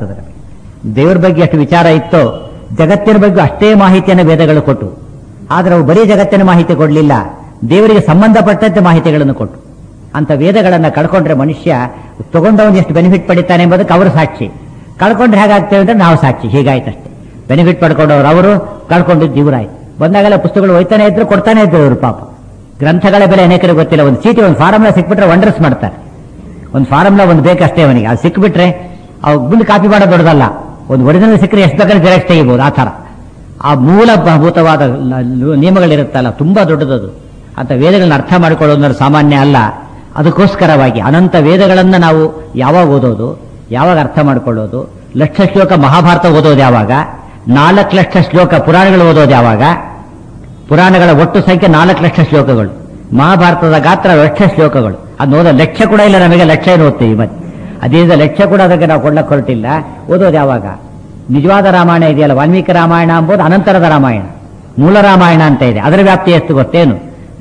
ಆಗ್ತದೆ ದೇವರ ಬಗ್ಗೆ ಎಷ್ಟು ವಿಚಾರ ಇತ್ತೋ ಜಗತ್ತಿನ ಬಗ್ಗೆ ಅಷ್ಟೇ ಮಾಹಿತಿಯನ್ನು ವೇದಗಳು ಕೊಟ್ಟು ಆದರೆ ಅವು ಬರೀ ಜಗತ್ತಿನ ಮಾಹಿತಿ ಕೊಡಲಿಲ್ಲ ದೇವರಿಗೆ ಸಂಬಂಧಪಟ್ಟಂತೆ ಮಾಹಿತಿಗಳನ್ನು ಕೊಟ್ಟು ಅಂತ ವೇದಗಳನ್ನು ಕಳ್ಕೊಂಡ್ರೆ ಮನುಷ್ಯ ತಗೊಂಡವನು ಎಷ್ಟು ಬೆನಿಫಿಟ್ ಪಡಿತಾನೆ ಎಂಬುದಕ್ಕೆ ಅವರು ಸಾಕ್ಷಿ ಕಳ್ಕೊಂಡ್ರೆ ಹೇಗಾಗ್ತೇವೆ ಅಂದ್ರೆ ನಾವು ಸಾಕ್ಷಿ ಹೀಗಾಯ್ತಷ್ಟೇ ಬೆನಿಫಿಟ್ ಪಡ್ಕೊಂಡವ್ರು ಅವರು ಕಳ್ಕೊಂಡಿದ್ದು ಇವರಾಯ್ತು ಬಂದಾಗೆಲ್ಲ ಪುಸ್ತಕಗಳು ಒಯ್ತಾನೆ ಇದ್ರು ಕೊಡ್ತಾನೆ ಇದ್ರು ಇವರು ಪಾಪ ಗ್ರಂಥಗಳ ಬೆಲೆ ಅನೇಕರಿಗೆ ಗೊತ್ತಿಲ್ಲ ಒಂದು ಚೀಟಿ ಒಂದು ಫಾರ್ಮುಲಾ ಸಿಕ್ಬಿಟ್ರೆ ವಂಡರ್ಸ್ ಮಾಡ್ತಾರೆ ಒಂದು ಫಾರ್ಮುಲಾ ಒಂದು ಬೇಕಷ್ಟೇ ಅವನಿಗೆ ಅದು ಸಿಕ್ಬಿಟ್ರೆ ಅವ್ ಮುಂದೆ ಕಾಪಿ ಮಾಡೋದು ದೊಡ್ಡದಲ್ಲ ಒಂದು ಒರಿಜಿನಲ್ ಸಿಕ್ಕರೆ ಎಷ್ಟು ಬೇಕಾದ್ರೆ ಜೆರಾಕ್ಸ್ ತೆಗಿಬಹುದು ಆ ಥರ ಆ ಮೂಲಭೂತವಾದ ಲ- ಲು- ನಿಯಮಗಳಿರುತ್ತಲ್ಲ ತುಂಬಾ ದೊಡ್ಡದದು ಅಂತ ವೇದಗಳನ್ನ ಅರ್ಥ ಮಾಡಿಕೊಳ್ಳೋದು ಅನ್ನೋದು ಸಾಮಾನ್ಯ ಅಲ್ಲ ಅದಕ್ಕೋಸ್ಕರವಾಗಿ ಅನಂತ ವೇದಗಳನ್ನು ನಾವು ಯಾವಾಗ ಓದೋದು ಯಾವಾಗ ಅರ್ಥ ಮಾಡಿಕೊಳ್ಳೋದು ಲಕ್ಷ ಶ್ಲೋಕ ಮಹಾಭಾರತ ಓದೋದು ಯಾವಾಗ ನಾಲ್ಕು ಲಕ್ಷ ಶ್ಲೋಕ ಪುರಾಣಗಳು ಓದೋದು ಯಾವಾಗ ಪುರಾಣಗಳ ಒಟ್ಟು ಸಂಖ್ಯೆ ನಾಲ್ಕು ಲಕ್ಷ ಶ್ಲೋಕಗಳು ಮಹಾಭಾರತದ ಗಾತ್ರ ಲಕ್ಷ ಶ್ಲೋಕಗಳು ಅದು ಓದೋ ಲಕ್ಷ ಕೂಡ ಇಲ್ಲ ನಮಗೆ ಲಕ್ಷ ಏನು ಓದ್ತೀವಿ ಮತ್ತೆ ಅದೇದ ಲಕ್ಷ ಕೂಡ ಅದಕ್ಕೆ ನಾವು ಕೊಡ್ಲಕ್ಕೆ ಹೊರಟಿಲ್ಲ ಓದೋದು ಯಾವಾಗ ನಿಜವಾದ ರಾಮಾಯಣ ಇದೆಯಲ್ಲ ವಾಲ್ಮೀಕಿ ರಾಮಾಯಣ ಎಂಬುದು ಅನಂತರದ ರಾಮಾಯಣ ಮೂಲ ರಾಮಾಯಣ ಅಂತ ಇದೆ ಅದರ ವ್ಯಾಪ್ತಿ ಎಷ್ಟು ಗೊತ್ತೇನು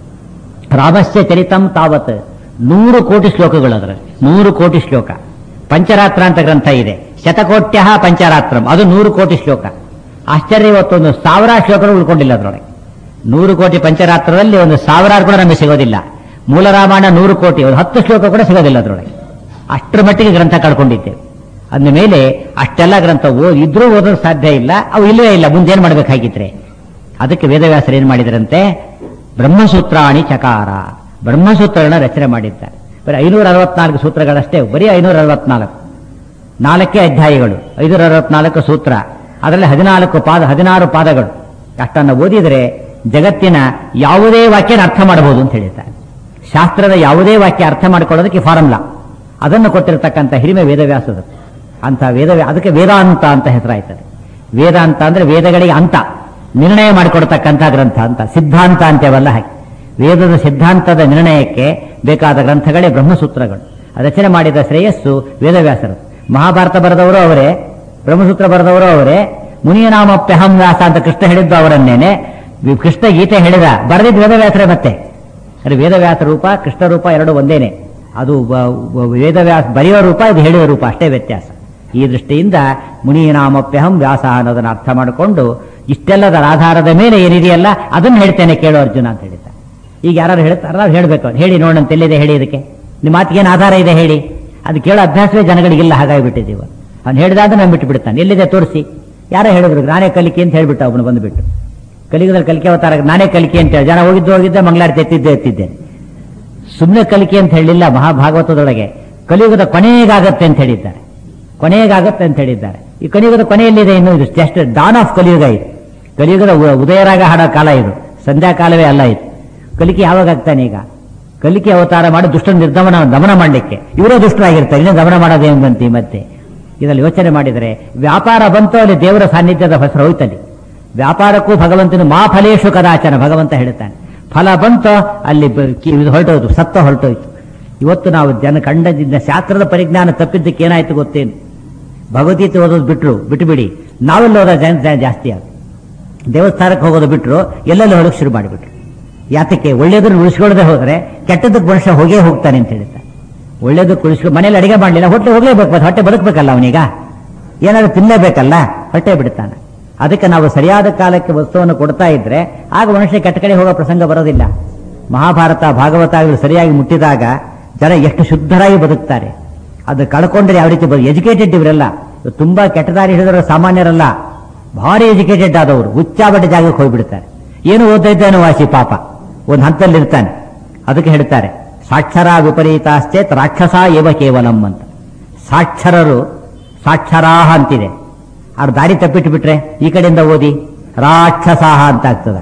ರಾಮಸ್ಯ ಚರಿತಂ ತಾವತ್ ನೂರು ಕೋಟಿ ಶ್ಲೋಕಗಳು ಅದರಲ್ಲಿ ನೂರು ಕೋಟಿ ಶ್ಲೋಕ ಪಂಚರಾತ್ರ ಅಂತ ಗ್ರಂಥ ಇದೆ ಶತಕೋಟ್ಯ ಪಂಚರಾತ್ರಂ ಅದು ನೂರು ಕೋಟಿ ಶ್ಲೋಕ ಆಶ್ಚರ್ಯ ಇವತ್ತೊಂದು ಸಾವಿರ ಶ್ಲೋಕಗಳು ಉಳ್ಕೊಂಡಿಲ್ಲ ಅದರೊಳಗೆ ನೂರು ಕೋಟಿ ಪಂಚರಾತ್ರದಲ್ಲಿ ಒಂದು ಸಾವಿರಾರು ಕೂಡ ನಮಗೆ ಸಿಗೋದಿಲ್ಲ ಮೂಲ ರಾಮಾಯಣ ನೂರು ಕೋಟಿ ಒಂದು ಹತ್ತು ಶ್ಲೋಕ ಕೂಡ ಸಿಗೋದಿಲ್ಲ ಅದರೊಳಗೆ ಅಷ್ಟರ ಮಟ್ಟಿಗೆ ಗ್ರಂಥ ಕಳ್ಕೊಂಡಿದ್ದೇವೆ ಅಂದ ಮೇಲೆ ಅಷ್ಟೆಲ್ಲ ಗ್ರಂಥ ಓ- ಇದ್ರೂ ಓದೋದು ಸಾಧ್ಯ ಇಲ್ಲ ಅವು ಇಲ್ಲವೇ ಇಲ್ಲ ಮುಂದೇನು ಮಾಡಬೇಕಾಗಿದ್ರೆ ಅದಕ್ಕೆ ವೇದವ್ಯಾಸರು ಏನ್ ಮಾಡಿದರಂತೆ ಬ್ರಹ್ಮಸೂತ್ರಾಣಿ ಚಕಾರ ಬ್ರಹ್ಮಸೂತ್ರಗಳನ್ನ ರಚನೆ ಮಾಡಿದ್ದಾರೆ ಬರೀ ಐನೂರ ಅರವತ್ನಾಲ್ಕು ಸೂತ್ರಗಳಷ್ಟೇ ಬರೀ ಐನೂರ ಅರವತ್ನಾಲ್ಕು ನಾಲ್ಕೇ ಅಧ್ಯಾಯಗಳು ಐನೂರ ಅರವತ್ನಾಲ್ಕು ಸೂತ್ರ ಅದರಲ್ಲಿ ಹದಿನಾಲ್ಕು ಪಾದ ಹದಿನಾರು ಪಾದಗಳು ಅಷ್ಟನ್ನು ಓದಿದರೆ ಜಗತ್ತಿನ ಯಾವುದೇ ವಾಕ್ಯನ ಅರ್ಥ ಮಾಡಬಹುದು ಅಂತ ಹೇಳಿದ್ದಾರೆ ಶಾಸ್ತ್ರದ ಯಾವುದೇ ವಾಕ್ಯ ಅರ್ಥ ಮಾಡಿಕೊಳ್ಳೋದಕ್ಕೆ ಫಾರ್ಮುಲಾ ಅದನ್ನು ಕೊಟ್ಟಿರತಕ್ಕಂಥ ಹಿರಿಮೆ ವೇದವ್ಯಾಸದ ಅಂತ ವೇದ ಅದಕ್ಕೆ ವೇದಾಂತ ಅಂತ ಹೆಸರಾಯ್ತದೆ ವೇದಾಂತ ಅಂದ್ರೆ ವೇದಗಳಿಗೆ ಅಂತ ನಿರ್ಣಯ ಮಾಡಿಕೊಡ್ತಕ್ಕಂಥ ಗ್ರಂಥ ಅಂತ ಸಿದ್ಧಾಂತ ಅಂತೇವಲ್ಲ ಹಾಗೆ ವೇದದ ಸಿದ್ಧಾಂತದ ನಿರ್ಣಯಕ್ಕೆ ಬೇಕಾದ ಗ್ರಂಥಗಳೇ ಬ್ರಹ್ಮಸೂತ್ರಗಳು ರಚನೆ ಮಾಡಿದ ಶ್ರೇಯಸ್ಸು ವೇದವ್ಯಾಸರು ಮಹಾಭಾರತ ಬರೆದವರು ಅವರೇ ಬ್ರಹ್ಮಸೂತ್ರ ಬರೆದವರು ಅವರೇ ಮುನಿಯನಾಮಪ್ಯಹಂ ವ್ಯಾಸ ಅಂತ ಕೃಷ್ಣ ಹೇಳಿದ್ದು ಅವರನ್ನೇನೆ ವಿ- ಕೃಷ್ಣ ಗೀತೆ ಹೇಳಿದ ಬರೆದಿದ್ದು ವೇದವ್ಯಾಸರೇ ಮತ್ತೆ ಅದು ವೇದವ್ಯಾಸ ರೂಪ ಕೃಷ್ಣ ರೂಪ ಎರಡು ಒಂದೇನೆ ಅದು ವ- ವ- ವೇದವ್ಯಾಸ ಬರೆಯುವ ರೂಪ ಇದು ಹೇಳುವ ರೂಪ ಅಷ್ಟೇ ವ್ಯತ್ಯಾಸ ಈ ದೃಷ್ಟಿಯಿಂದ ಮುನಿನಾಮಪ್ಯಹಂ ವ್ಯಾಸ ಅನ್ನೋದನ್ನ ಅರ್ಥ ಮಾಡಿಕೊಂಡು ಇಷ್ಟೆಲ್ಲದರ ಆಧಾರದ ಮೇಲೆ ಏನಿದೆಯಲ್ಲ ಅದನ್ನು ಹೇಳ್ತೇನೆ ಕೇಳು ಅರ್ಜುನ ಅಂತ ಹೇಳಿದ್ದ ಈಗ ಯಾರು ಹೇಳ್ತಾರ ನಾವು ಹೇಳ್ಬೇಕು ಅವ್ರು. ಹೇಳಿ ನೋಡಂತ ಎಲ್ಲಿದೆ ಹೇಳಿ ಇದಕ್ಕೆ ನಿಮ್ಮ ಮಾತಿಗೇನು ಆಧಾರ ಇದೆ ಹೇಳಿ ಅದು ಕೇಳೋ ಅಭ್ಯಾಸವೇ ಜನಗಳಿಗಿಲ್ಲ ಹಾಗಾಗಿಬಿಟ್ಟಿದ್ದೀವ ಅವ್ನು ಹೇಳಿದಾಗ ನಾನು ಬಿಟ್ಟು ಬಿಡ್ತಾನೆ ಎಲ್ಲಿದೆ ತೋರಿಸಿ ಯಾರೋ ಹೇಳಿದ್ರು ನಾನೇ ಕಲಿಕೆ ಅಂತ ಹೇಳ್ಬಿಟ್ಟು ಅವನು ಬಂದುಬಿಟ್ಟು ಕಲಿಯುಗದಲ್ಲಿ ಕಲಿಕೆ ಅವತಾರ ನಾನೇ ಕಲಿಕೆ ಅಂತ ಹೇಳಿ ಜನ ಹೋಗಿದ್ದು ಹೋಗಿದ್ದೆ ಮಂಗಳಾರತಿ ಎತ್ತಿದ್ದೆ ಎತ್ತಿದ್ದೇನೆ ಸುಮ್ಮನೆ ಕಲಿಕೆ ಅಂತ ಹೇಳಿಲ್ಲ ಮಹಾಭಾಗವತದೊಳಗೆ ಕಲಿಯುಗದ ಕೊನೆಗಾಗತ್ತೆ ಅಂತ ಹೇಳಿದ್ದಾರೆ ಕೊನೆಗಾಗತ್ತೆ ಅಂತ ಹೇಳಿದ್ದಾರೆ ಈ ಕಲಿಯುಗದ ಕೊನೆಯಲ್ಲಿದೆ ಇನ್ನು ಇದು ಜಸ್ಟ್ ಡಾನ್ ಆಫ್ ಕಲಿಯುಗ ಇದು ಕಲಿಯುಗದ ಉ- ಉದಯರಾಗ ಹಾಡೋ ಕಾಲ ಇದು ಸಂಧ್ಯಾಕಾಲವೇ ಅಲ್ಲ ಇದು ಕಲಿಕೆ ಯಾವಾಗ ಆಗ್ತಾನೆ ಈಗ ಕಲಿಕೆ ಅವತಾರ ಮಾಡಿ ದುಷ್ಟ ನಿರ್ದಮನ ದಮನ ಮಾಡಲಿಕ್ಕೆ ಇವರೇ ದುಷ್ಟರಾಗಿರ್ತಾರೆ ಇನ್ನೂ ದಮನ ಮಾಡೋದೇನು ಬಂತಿ ಮತ್ತೆ ಇದರಲ್ಲಿ ಯೋಚನೆ ಮಾಡಿದರೆ ವ್ಯಾಪಾರ ಬಂತು ಅಲ್ಲಿ ದೇವರ ಸಾನ್ನಿಧ್ಯದ ಹೆಸರು ಹೋಯ್ತಲ್ಲಿ ವ್ಯಾಪಾರಕ್ಕೂ ಭಗವಂತನ ಮಾ ಫಲೇಶು ಕದಾಚನ ಭಗವಂತ ಹೇಳ್ತಾನೆ ಫಲ ಬಂತು ಅಲ್ಲಿ ಬ- ಕಿ- ಇದು ಹೊರಟೋದು ಸತ್ತ ಹೊರಟೋಯ್ತು ಇವತ್ತು ನಾವು ಜನ ಕಂಡದಿಂದ ಶಾಸ್ತ್ರದ ಪರಿಜ್ಞಾನ ತಪ್ಪಿದ್ದಕ್ಕೆ ಏನಾಯ್ತು ಗೊತ್ತೇನು ಭಗವದ್ಗೀತೆ ಓದೋದು ಬಿಟ್ರು ಬಿಟ್ಟು ಬಿಡಿ ನಾವೆಲ್ಲ ಓದೋ ಜನ ಜನ ಜಾಸ್ತಿ ಆಗ ದೇವಸ್ಥಾನಕ್ಕೆ ಹೋಗೋದು ಬಿಟ್ರು ಎಲ್ಲೆಲ್ಲ ಹೊರಗೆ ಶುರು ಮಾಡಿಬಿಟ್ರು ಯಾತಕ್ಕೆ ಒಳ್ಳೇದನ್ನು ಉಳಿಸ್ಕೊಳ್ಳದೆ ಹೋದ್ರೆ ಕೆಟ್ಟದಕ್ಕೆ ಮನುಷ್ಯ ಹೋಗೇ ಹೋಗ್ತಾನೆ ಅಂತ ಹೇಳ್ತಾರೆ ಒಳ್ಳೇದಕ್ಕೆ ಉಳಿಸ್ಕೊಂಡು ಮನೇಲಿ ಅಡಿಗೆ ಮಾಡಲಿಲ್ಲ ಹೊಟ್ಟೆ ಹೋಗ್ಲೇಬೇಕು ಮತ್ತೆ ಹೊಟ್ಟೆ ಬದುಕಬೇಕಲ್ಲ ಅವನೀಗ ಏನಾದ್ರು ತಿನ್ನಲೇಬೇಕಲ್ಲ ಹೊಟ್ಟೆ ಬಿಡ್ತಾನೆ ಅದಕ್ಕೆ ನಾವು ಸರಿಯಾದ ಕಾಲಕ್ಕೆ ವಸ್ತುವನ್ನು ಕೊಡ್ತಾ ಇದ್ರೆ ಆಗ ಮನುಷ್ಯ ಕೆಟ್ಟ ಕಡೆ ಹೋಗೋ ಪ್ರಸಂಗ ಬರೋದಿಲ್ಲ ಮಹಾಭಾರತ ಭಾಗವತ ಇವು ಸರಿಯಾಗಿ ಮುಟ್ಟಿದಾಗ ಜನ ಎಷ್ಟು ಶುದ್ಧರಾಗಿ ಬದುಕ್ತಾರೆ ಅದು ಕಳ್ಕೊಂಡ್ರೆ ಯಾವ ರೀತಿ ಬದು ಎಜುಕೇಟೆಡ್ ಇವರೆಲ್ಲ ಇವ್ರು ತುಂಬಾ ಕೆಟ್ಟ ದಾರಿ ಹಿಡಿದವರು ಸಾಮಾನ್ಯರಲ್ಲ ಭಾರಿ ಎಜುಕೇಟೆಡ್ ಆದವರು ಹುಚ್ಚಾಬಟ್ಟ ಜಾಗಕ್ಕೆ ಹೋಗ್ಬಿಡ್ತಾರೆ ಏನು ಓದ್ತಾ ಇದ್ದಾನೋ ವಾಸಿ ಪಾಪ ಒಂದು ಹಂತದಲ್ಲಿ ಇರ್ತಾನೆ ಅದಕ್ಕೆ ಹೇಳ್ತಾರೆ ಸಾಕ್ಷರ ವಿಪರೀತಾಶ್ಚೇತ್ ರಾಕ್ಷಸ ಏವ ಕೇವಲಂ ಅಂತ ಸಾಕ್ಷರರು ಸಾಕ್ಷರಾಹ ಅಂತಿದೆ ಅವ್ರ ದಾರಿ ತಪ್ಪಿಟ್ಟು ಬಿಟ್ರೆ ಈ ಕಡೆಯಿಂದ ಓದಿ ರಾಕ್ಷಸಾಹ ಅಂತ ಆಗ್ತದೆ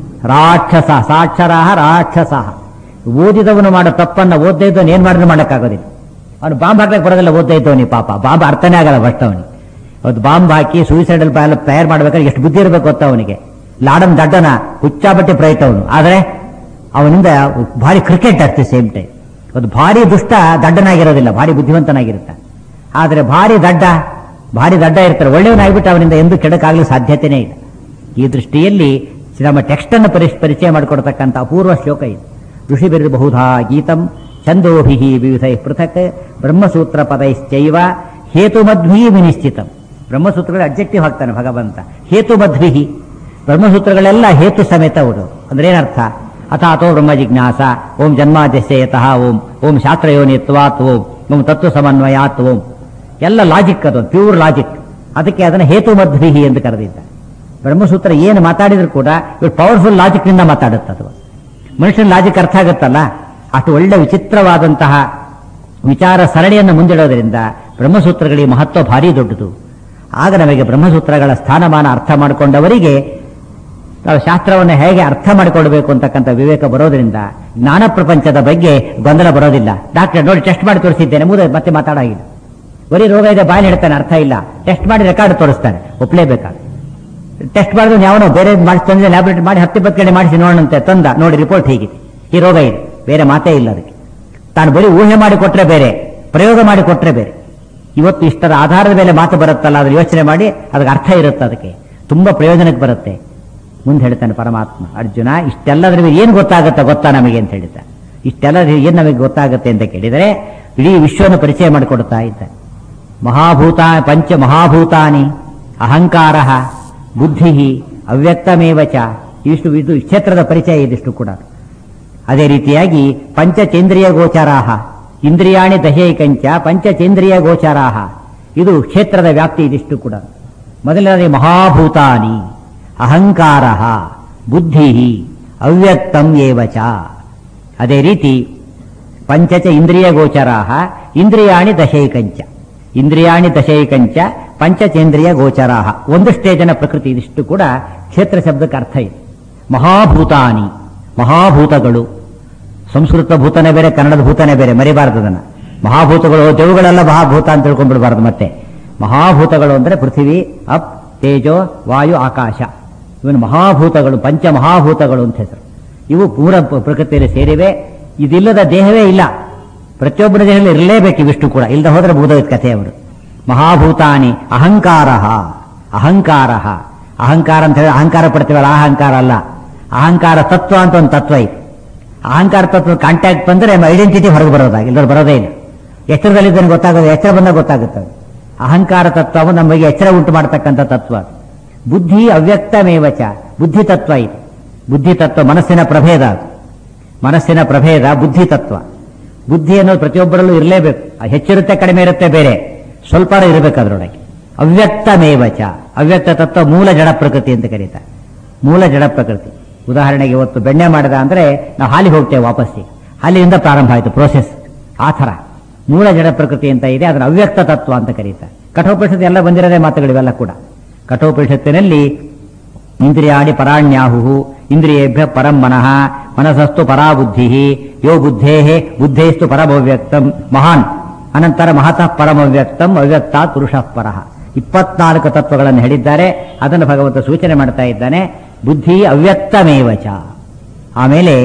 ರಾಕ್ಷಸ ಸಾಕ್ಷರಾಹ ರಾಕ್ಷಸಾಹ ಓದಿದವನು ಮಾಡೋ ತಪ್ಪನ್ನ ಓದ್ದೇ ಇದ್ದವನು ಏನ್ ಮಾಡಿದ್ರು ಮಾಡಕ್ಕಾಗೋದಿಲ್ಲ ಅವನು ಬಾಂಬ್ ಹಾಕ್ಲಿಕ್ಕೆ ಬರೋದಿಲ್ಲ ಓದ್ತಾ ಇದ್ದವನಿ ಪಾಪ ಬಾಂಬ್ ಅರ್ಥನೇ ಆಗಲ್ಲ ಫಸ್ಟ್ ಅವನಿಗೆ ಅವತ್ತು ಬಾಂಬ್ ಹಾಕಿ ಸೂಸೈಡಲ್ ಬ್ಯಾಲ್ ತಯಾರು ಮಾಡ್ಬೇಕಾದ್ರೆ ಎಷ್ಟು ಬುದ್ಧಿ ಇರಬೇಕು ಗೊತ್ತಾ ಅವನಿಗೆ ಲಾಡನ್ ದಡ್ಡನ ಹುಚ್ಚಾಬಟ್ಟಿ ಪ್ರಯತ್ನ ಅವನು ಆದ್ರೆ ಅವನಿಂದ ಭಾರಿ cricket at the same time ಒಂದು ಭಾರಿ ದುಷ್ಟ ದಡ್ಡನಾಗಿರೋದಿಲ್ಲ ಭಾರಿ ಬುದ್ಧಿವಂತನಾಗಿರ್ತಾನೆ ಆದ್ರೆ ಭಾರಿ ದಡ್ಡ ಭಾರಿ ದಡ್ಡ ಇರ್ತಾರೆ ಒಳ್ಳೆಯವನಾಗ್ಬಿಟ್ಟು ಅವನಿಂದ ಎಂದು ಕೆಡಕಾಗಲು ಸಾಧ್ಯತೆನೇ ಇಲ್ಲ ಈ ದೃಷ್ಟಿಯಲ್ಲಿ ನಮ್ಮ ಟೆಕ್ಸ್ಟ್ ಅನ್ನು ಪರಿಶ್- ಪರಿಚಯ ಮಾಡಿಕೊಡ್ತಕ್ಕಂಥ ಅಪೂರ್ವ ಶ್ಲೋಕ ಇದು ಋಷಿಭಿರ್ಬಹುಧಾ ಗೀತಂ ಛಂದೋಭಿ ವಿವಿಧ ಪೃಥಕ್ ಬ್ರಹ್ಮಸೂತ್ರ ಪದೈಶ್ಚೈವ ಹೇತುಮಧ್ವಿ ವಿನಿಶ್ಚಿತಂ ಬ್ರಹ್ಮಸೂತ್ರಗಳ ಅಬ್ಜೆಕ್ಟಿವ್ ಹಾಕ್ತಾನೆ ಭಗವಂತ ಹೇತುಮಧ್ವಿಹಿ ಬ್ರಹ್ಮಸೂತ್ರಗಳೆಲ್ಲ ಹೇತು ಸಮೇತ ಅವರು ಅಂದ್ರೆ ಏನರ್ಥ ಅಥಾತೋ ಬ್ರಹ್ಮ ಜಿಜ್ಞಾಸ ಓಂ ಜನ್ಮಾದ್ಯಸ್ಯತಃ ಓಂ ಓಂ ಶಾಸ್ತ್ರಯೋನಿತ್ವಾತ್ ಓಂ ಓಂ ತತ್ವ ಸಮನ್ವಯಾತ್ ಓಂ ಎಲ್ಲ ಲಾಜಿಕ್ ಅದು ಪ್ಯೂರ್ ಲಾಜಿಕ್ ಅದಕ್ಕೆ ಅದನ್ನು ಹೇತುಮಧ್ವಿಹಿ ಎಂದು ಕರೆದಿದ್ದ ಬ್ರಹ್ಮಸೂತ್ರ ಏನು ಮಾತಾಡಿದ್ರು ಕೂಡ ಇವ್ರು ಪವರ್ಫುಲ್ ಲಾಜಿಕ್ ನಿಂದ ಮಾತಾಡುತ್ತೆ ಅದು ಮನುಷ್ಯನ ಲಾಜಿಕ್ ಅರ್ಥ ಆಗುತ್ತಲ್ಲ ಅಷ್ಟು ಒಳ್ಳೆ ವಿಚಿತ್ರವಾದಂತಹ ವಿಚಾರ ಸರಣಿಯನ್ನು ಮುಂದಿಡೋದ್ರಿಂದ ಬ್ರಹ್ಮಸೂತ್ರಗಳಿಗೆ ಮಹತ್ವ ಭಾರಿ ದೊಡ್ಡದು ಆಗ ನಮಗೆ ಬ್ರಹ್ಮಸೂತ್ರಗಳ ಸ್ಥಾನಮಾನ ಅರ್ಥ ಮಾಡಿಕೊಂಡವರಿಗೆ ನಾವು ಶಾಸ್ತ್ರವನ್ನು ಹೇಗೆ ಅರ್ಥ ಮಾಡಿಕೊಳ್ಬೇಕು ಅಂತಕ್ಕಂಥ ವಿವೇಕ ಬರೋದ್ರಿಂದ ಜ್ಞಾನ ಪ್ರಪಂಚದ ಬಗ್ಗೆ ಗೊಂದಲ ಬರೋದಿಲ್ಲ ಡಾಕ್ಟರ್ ನೋಡಿ ಟೆಸ್ಟ್ ಮಾಡಿ ತೋರಿಸಿದ್ದೇನೆ ಮುದ ಮತ್ತೆ ಮಾತಾಡಾಗಿಲ್ಲ ಬರೀ ರೋಗ ಇದೆ ಬಾಯಲ್ಲಿ ಹೇಳ್ತಾನೆ ಅರ್ಥ ಇಲ್ಲ ಟೆಸ್ಟ್ ಮಾಡಿ ರೆಕಾರ್ಡ್ ತೋರಿಸ್ತಾನೆ ಒಪ್ಲೇಬೇಕಾಗ ಟೆಸ್ಟ್ ಮಾಡಿದ್ರೆ ಯಾವನೋ ಬೇರೆ ಮಾಡಿ ತಂದ್ರೆ ಲ್ಯಾಬ್ರೇಟರಿ ಮಾಡಿ ಹತ್ತು ಇಪ್ಪತ್ತು ಕಡೆ ಮಾಡಿಸಿ ನೋಡಂತೆ ತಂದ ನೋಡಿ ರಿಪೋರ್ಟ್ ಹೀಗಿದೆ ಈ ರೋಗ ಇದೆ ಬೇರೆ ಮಾತೇ ಇಲ್ಲ ಅದಕ್ಕೆ ತಾನು ಬರೀ ಊಹೆ ಮಾಡಿ ಕೊಟ್ರೆ ಬೇರೆ ಪ್ರಯೋಗ ಮಾಡಿ ಕೊಟ್ರೆ ಬೇರೆ ಇವತ್ತು ಇಷ್ಟರ ಆಧಾರದ ಮೇಲೆ ಮಾತು ಬರುತ್ತಲ್ಲ ಅದ್ರ ಯೋಚನೆ ಮಾಡಿ ಅದಕ್ಕೆ ಅರ್ಥ ಇರುತ್ತೆ ಅದಕ್ಕೆ ತುಂಬಾ ಪ್ರಯೋಜನಕ್ಕೆ ಬರುತ್ತೆ ಮುಂದೆ ಹೇಳ್ತಾನೆ ಪರಮಾತ್ಮ ಅರ್ಜುನ ಇಷ್ಟೆಲ್ಲದ್ರ ಮೇಲೆ ಏನು ಗೊತ್ತಾಗುತ್ತೆ ಗೊತ್ತಾ ನಮಗೆ ಅಂತ ಹೇಳಿದ್ದ ಇಷ್ಟೆಲ್ಲ ಏನು ನಮಗೆ ಗೊತ್ತಾಗುತ್ತೆ ಅಂತ ಕೇಳಿದರೆ ಇಡೀ ವಿಶ್ವವನ್ನು ಪರಿಚಯ ಮಾಡಿಕೊಡ್ತಾ ಇದ್ದ ಮಹಾಭೂತ ಪಂಚ ಮಹಾಭೂತಾನಿ ಅಹಂಕಾರ ಬುದ್ಧಿ ಅವ್ಯಕ್ತಮೇವ ಚ ಇಷ್ಟು ಇದು ಕ್ಷೇತ್ರದ ಪರಿಚಯ ಇದಿಷ್ಟು ಕೂಡ ಅದೇ ರೀತಿಯಾಗಿ ಪಂಚಚೇಂದ್ರಿಯ ಗೋಚರಾಹ ಇಂದ್ರಿಯಾಣಿ ದಹೈಕಂಚ ಪಂಚಚೇಂದ್ರಿಯ ಗೋಚರಾಹ ಇದು ಕ್ಷೇತ್ರದ ವ್ಯಾಪ್ತಿ ಇದಿಷ್ಟು ಕೂಡ ಮೊದಲನೇ ಮಹಾಭೂತಾನಿ ಅಹಂಕಾರ ಬುದ್ಧಿ ಅವ್ಯಕ್ತಂ ಏವ ಚ ಅದೇ ರೀತಿ ಪಂಚಚ ಇಂದ್ರಿಯ ಗೋಚರಾಹ ಇಂದ್ರಿಯಾಣಿ ದಶೈಕಂಚ ಇಂದ್ರಿಯಾಣಿ ದಶೈಕಂಚ ಪಂಚಚೇಂದ್ರಿಯ ಗೋಚರಾಹ ಒಂದು ಸ್ಟೇಜನ ಪ್ರಕೃತಿ ಇದಿಷ್ಟು ಕೂಡ ಕ್ಷೇತ್ರ ಶಬ್ದಕ್ಕೆ ಅರ್ಥ ಇದೆ ಮಹಾಭೂತಾನಿ ಮಹಾಭೂತಗಳು ಸಂಸ್ಕೃತ ಭೂತನೇ ಬೇರೆ ಕನ್ನಡದ ಭೂತನೇ ಬೇರೆ ಮರಿಬಾರದು ಅದನ್ನ ಮಹಾಭೂತಗಳು ದೇವುಗಳೆಲ್ಲ ಮಹಾಭೂತ ಅಂತ ತಿಳ್ಕೊಂಡ್ಬಿಡಬಾರದು ಮತ್ತೆ ಮಹಾಭೂತಗಳು ಅಂದ್ರೆ ಪೃಥ್ವಿ ಅಪ್ ತೇಜೋ ವಾಯು ಆಕಾಶ ಇವನು ಮಹಾಭೂತಗಳು ಪಂಚ ಮಹಾಭೂತಗಳು ಅಂತ ಹೆಸರು ಇವು ಪೂರ ಪ- ಪ್ರಕೃತಿಯಲ್ಲಿ ಸೇರಿವೆ ಇದಿಲ್ಲದ ದೇಹವೇ ಇಲ್ಲ ಪ್ರತಿಯೊಬ್ಬರ ದೇಹದಲ್ಲಿ ಇರಲೇಬೇಕು ಇವಿಷ್ಟು ಕೂಡ ಇಲ್ಲದೆ ಹೋದ್ರೆ ಭೂತವಿತ್ ಕಥೆ ಅವರು ಮಹಾಭೂತಾನಿ ಅಹಂಕಾರ ಅಹಂಕಾರ ಅಹಂಕಾರ ಅಂತ ಹೇಳಿ ಅಹಂಕಾರ ಪಡ್ತೀವಲ್ಲ ಆ ಅಹಂಕಾರ ಅಲ್ಲ ಅಹಂಕಾರ ತತ್ವ ಅಂತ ಒಂದು ತತ್ವ ಇದೆ ಅಹಂಕಾರ ತತ್ವ ಕಾಂಟ್ಯಾಕ್ಟ್ ಬಂದ್ರೆ ನಮ್ಮ ಐಡೆಂಟಿಟಿ ಹೊರಗೆ ಬರೋದಾಗ ಇಲ್ಲದ್ರೆ ಬರೋದೇ ಇಲ್ಲ ಎಚ್ಚರದಲ್ಲಿದ್ದೇನೆ ಗೊತ್ತಾಗೋದು ಎಚ್ಚರ ಬಂದಾಗ ಗೊತ್ತಾಗುತ್ತೆ ಅದು. ಅಹಂಕಾರ ತತ್ವವು ನಮಗೆ ಎಚ್ಚರ ಉಂಟು ಮಾಡತಕ್ಕಂಥ ತತ್ವ ಅದು. ಬುದ್ಧಿ ಅವ್ಯಕ್ತಮೇವಚ ಬುದ್ಧಿ ತತ್ವ ಇದೆ ಬುದ್ಧಿ ತತ್ವ ಮನಸ್ಸಿನ ಪ್ರಭೇದ ಅದು ಮನಸ್ಸಿನ ಪ್ರಭೇದ ಬುದ್ಧಿ ತತ್ವ ಬುದ್ಧಿ ಅನ್ನೋದು ಪ್ರತಿಯೊಬ್ಬರಲ್ಲೂ ಇರಲೇಬೇಕು ಅದು ಹೆಚ್ಚಿರುತ್ತೆ ಕಡಿಮೆ ಇರುತ್ತೆ ಬೇರೆ ಸ್ವಲ್ಪ ಇರಬೇಕು ಅದರೊಳಗೆ ಅವ್ಯಕ್ತಮೇವಚ ಅವ್ಯಕ್ತ ತತ್ವ ಮೂಲ ಜಡ ಪ್ರಕೃತಿ ಅಂತ ಕರೀತಾರೆ ಮೂಲ ಜಡ ಪ್ರಕೃತಿ ಉದಾಹರಣೆಗೆ ಇವತ್ತು ಬೆಣ್ಣೆ ಮಾಡಿದ ಅಂದ್ರೆ ನಾವು ಹಾಲಿಗೆ ಹೋಗ್ತೇವೆ ವಾಪಸ್ಸಿಗೆ ಹಾಲಿನಿಂದ ಪ್ರಾರಂಭ ಆಯಿತು ಪ್ರೋಸೆಸ್ ಆ ಥರ ಮೂಲ ಜಡ ಪ್ರಕೃತಿ ಅಂತ ಇದೆ ಅದನ್ನು ಅವ್ಯಕ್ತ ತತ್ವ ಅಂತ ಕರೀತಾರೆ ಕಠೋಪನಿಷತ್ತು ಎಲ್ಲ ಬಂದಿರೋದೇ ಮಾತುಗಳಿವೆಲ್ಲ ಕೂಡ ಕಠೋಪನಿಷತ್ತಿನಲ್ಲಿ ಇಂದ್ರಿಯಾಣಿ ಪರಾಣ್ಯಾಹು ಇಂದ್ರಿಯೇಭ್ಯ ಪರಂ ಮನಃ ಮನಸಸ್ತು ಪರಾ ಬುದ್ಧಿ ಯೋ ಬುದ್ಧೇ ಬುದ್ಧೇಸ್ತು ಪರಮವ್ಯಕ್ತಂ ಮಹಾನ್ ಅನಂತರ ಮಹತಃ ಪರಮವ್ಯಕ್ತಂ ಅವ್ಯಕ್ತಾತ್ ಪುರುಷಃ ಪರಃ ಇಪ್ಪತ್ನಾಲ್ಕು ತತ್ವಗಳನ್ನು ಹೇಳಿದ್ದಾರೆ ಅದನ್ನು ಭಗವಂತ ಸೂಚನೆ ಮಾಡ್ತಾ ಇದ್ದಾನೆ ಬುದ್ಧಿ ಅವ್ಯಕ್ತಮೇವಚ ಆಮೇಲೆ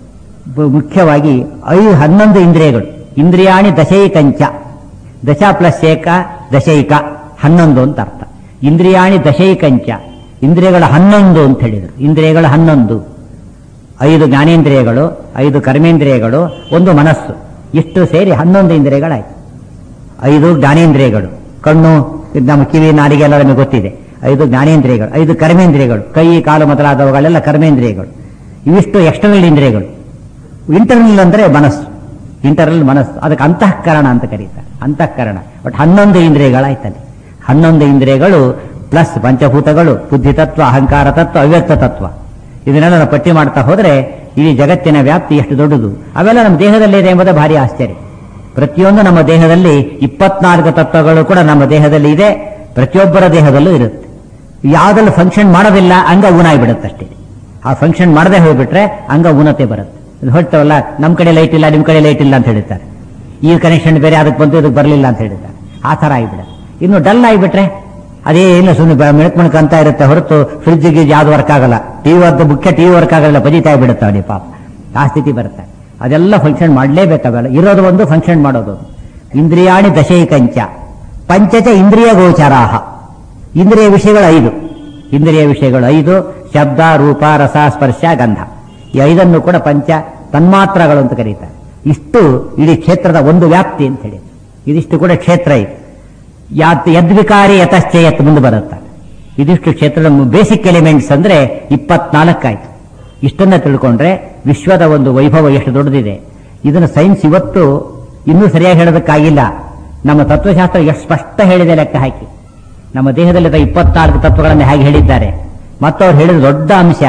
ಬ- ಮುಖ್ಯವಾಗಿ ಐದು ಹನ್ನೊಂದು ಇಂದ್ರಿಯಗಳು ಇಂದ್ರಿಯಾಣಿ ದಶೈಕಂಚ ದಶ ಪ್ಲಸ್ ಏಕ ದಶೈಕ ಹನ್ನೊಂದು ಅಂತ ಅರ್ಥ ಇಂದ್ರಿಯಾಣಿ ದಶೈಕಂಚ ಇಂದ್ರಿಯಗಳ ಹನ್ನೊಂದು ಅಂತ ಹೇಳಿದರು ಇಂದ್ರಿಯಗಳ ಹನ್ನೊಂದು ಐದು ಜ್ಞಾನೇಂದ್ರಿಯಗಳು ಐದು ಕರ್ಮೇಂದ್ರಿಯಗಳು ಒಂದು ಮನಸ್ಸು ಇಷ್ಟು ಸೇರಿ ಹನ್ನೊಂದು ಇಂದ್ರಿಯಗಳಾಯ್ತು ಐದು ಜ್ಞಾನೇಂದ್ರಿಯಗಳು ಕಣ್ಣು ಇದು ನಮ್ಮ ಕಿವಿ ನಾಲಿಗೆ ಎಲ್ಲ ನಮಗೆ ಗೊತ್ತಿದೆ ಐದು ಜ್ಞಾನೇಂದ್ರಿಯಗಳು ಐದು ಕರ್ಮೇಂದ್ರಿಯಗಳು ಕೈ ಕಾಲು ಮೊದಲಾದವುಗಳೆಲ್ಲ ಕರ್ಮೇಂದ್ರಿಯಗಳು ಇವಿಷ್ಟು ಎಕ್ಸ್ಟರ್ನಲ್ ಇಂದ್ರಿಯಗಳು ಇಂಟರ್ನಲ್ ಅಂದ್ರೆ ಮನಸ್ಸು ಇಂಟರ್ನಲ್ ಮನಸ್ಸು ಅದಕ್ಕೆ ಅಂತಃಕರಣ ಅಂತ ಕರೀತಾರೆ ಅಂತಃಕರಣ ಬಟ್ ಹನ್ನೊಂದು ಇಂದ್ರಿಯಗಳಾಯ್ತಲ್ಲಿ ಹನ್ನೊಂದು ಇಂದ್ರಿಯಗಳು ಪ್ಲಸ್ ಪಂಚಭೂತಗಳು ಬುದ್ಧಿ ತತ್ವ ಅಹಂಕಾರ ತತ್ವ ಅವ್ಯಕ್ತ ತತ್ವ ಇದನ್ನೆಲ್ಲ ನಾವು ಪಟ್ಟಿ ಮಾಡ್ತಾ ಹೋದ್ರೆ ಇಡೀ ಜಗತ್ತಿನ ವ್ಯಾಪ್ತಿ ಎಷ್ಟು ದೊಡ್ಡದು ಅವೆಲ್ಲ ನಮ್ಮ ದೇಹದಲ್ಲಿ ಇದೆ ಎಂಬುದು ಭಾರಿ ಆಶ್ಚರ್ಯ ಪ್ರತಿಯೊಂದು ನಮ್ಮ ದೇಹದಲ್ಲಿ ಇಪ್ಪತ್ನಾಲ್ಕು ತತ್ವಗಳು ಕೂಡ ನಮ್ಮ ದೇಹದಲ್ಲಿ ಇದೆ ಪ್ರತಿಯೊಬ್ಬರ ದೇಹದಲ್ಲೂ ಇರುತ್ತೆ ಯಾವ್ದ್ರಲ್ಲಿ ಫಂಕ್ಷನ್ ಮಾಡೋದಿಲ್ಲ ಅಂಗ ಊನಾಗ್ಬಿಡುತ್ತೆ ಅಷ್ಟೇ ಆ ಫಂಕ್ಷನ್ ಮಾಡದೆ ಹೋಗ್ಬಿಟ್ರೆ ಅಂಗ ಊನತೆ ಬರುತ್ತೆ ಇದು ಹೊಳ್ತವಲ್ಲ ನಮ್ಮ ಕಡೆ ಲೈಟ್ ಇಲ್ಲ ನಿಮ್ಮ ಕಡೆ ಲೈಟ್ ಇಲ್ಲ ಅಂತ ಹೇಳ್ತಾರೆ ಈ ಕನೆಕ್ಷನ್ ಬೇರೆ ಅದಕ್ಕೆ ಬಂತು ಇದಕ್ಕೆ ಬರಲಿಲ್ಲ ಅಂತ ಹೇಳಿದ್ದಾರೆ ಆ ಥರ ಆಗಿಬಿಡುತ್ತೆ ಇನ್ನು ಡಲ್ ಆಗಿಬಿಟ್ರೆ ಅದೇ ಇಲ್ಲ ಸುಮ್ಮನೆ ಮಿಣಕ್ ಮಿಣಕ್ ಅಂತ ಇರುತ್ತೆ ಹೊರತು ಫ್ರಿಜ್ ಗಿಜ್ ಯಾವ್ದು ವರ್ಕ್ ಆಗಲ್ಲ ಟಿವಿ ಅದು ಮುಖ್ಯ ಟಿವಿ ವರ್ಕ್ ಆಗಲ್ಲ ಬಜಿತಾ ಬಿಡುತ್ತೆ ಅವನಿಗೆ ಪಾಪ ಆ ಸ್ಥಿತಿ ಬರುತ್ತೆ ಅದೆಲ್ಲ ಫಂಕ್ಷನ್ ಮಾಡಲೇಬೇಕಾಗಲ್ಲ ಇರೋದು ಒಂದು ಫಂಕ್ಷನ್ ಮಾಡೋದು ಒಂದು. ಇಂದ್ರಿಯಾಣಿ ದಶೈಕಂಚ ಪಂಚಚ ಇಂದ್ರಿಯ ಗೋಚರಾಹ ಇಂದ್ರಿಯ ವಿಷಯಗಳು ಐದು ಇಂದ್ರಿಯ ವಿಷಯಗಳು ಐದು ಶಬ್ದ ರೂಪ ರಸ ಸ್ಪರ್ಶ ಗಂಧ ಈ ಐದನ್ನು ಕೂಡ ಪಂಚ ತನ್ಮಾತ್ರಗಳು ಅಂತ ಕರೀತಾರೆ ಇಷ್ಟು ಇಡೀ ಕ್ಷೇತ್ರದ ಒಂದು ವ್ಯಾಪ್ತಿ ಅಂತ ಹೇಳಿ ಇದಿಷ್ಟು ಕೂಡ ಕ್ಷೇತ್ರ ಇದೆ ಯಾತ್ ಯದ್ವಿಕಾರಿ ಯತಶ್ಚಯತ್ ಮುಂದೆ ಬರುತ್ತೆ ಇದಿಷ್ಟು ಕ್ಷೇತ್ರದ ಬೇಸಿಕ್ ಎಲಿಮೆಂಟ್ಸ್ ಅಂದ್ರೆ ಇಪ್ಪತ್ನಾಲ್ಕಾಯ್ತು ಇಷ್ಟನ್ನ ತಿಳ್ಕೊಂಡ್ರೆ ವಿಶ್ವದ ಒಂದು ವೈಭವ ಎಷ್ಟು ದೊಡ್ಡದಿದೆ ಇದನ್ನು ಸೈನ್ಸ್ ಇವತ್ತು ಇನ್ನೂ ಸರಿಯಾಗಿ ಹೇಳೋದಕ್ಕಾಗಿಲ್ಲ ನಮ್ಮ ತತ್ವಶಾಸ್ತ್ರ ಎಷ್ಟು ಸ್ಪಷ್ಟ ಹೇಳಿದೆ ಲೆಕ್ಕ ಹಾಕಿ ನಮ್ಮ ದೇಹದಲ್ಲಿರುವ ಇಪ್ಪತ್ನಾಲ್ಕು ತತ್ವಗಳನ್ನು ಹೇಗೆ ಹೇಳಿದ್ದಾರೆ ಮತ್ತು ಅವ್ರು ಹೇಳಿದ ದೊಡ್ಡ ಅಂಶ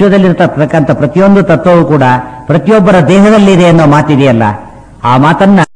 ವಿಶ್ವದಲ್ಲಿರತಕ್ಕಂಥ ಪ್ರತಿಯೊಂದು ತತ್ವವೂ ಕೂಡ ಪ್ರತಿಯೊಬ್ಬರ ದೇಹದಲ್ಲಿದೆ ಅನ್ನೋ ಮಾತಿದೆಯಲ್ಲ ಆ ಮಾತನ್ನ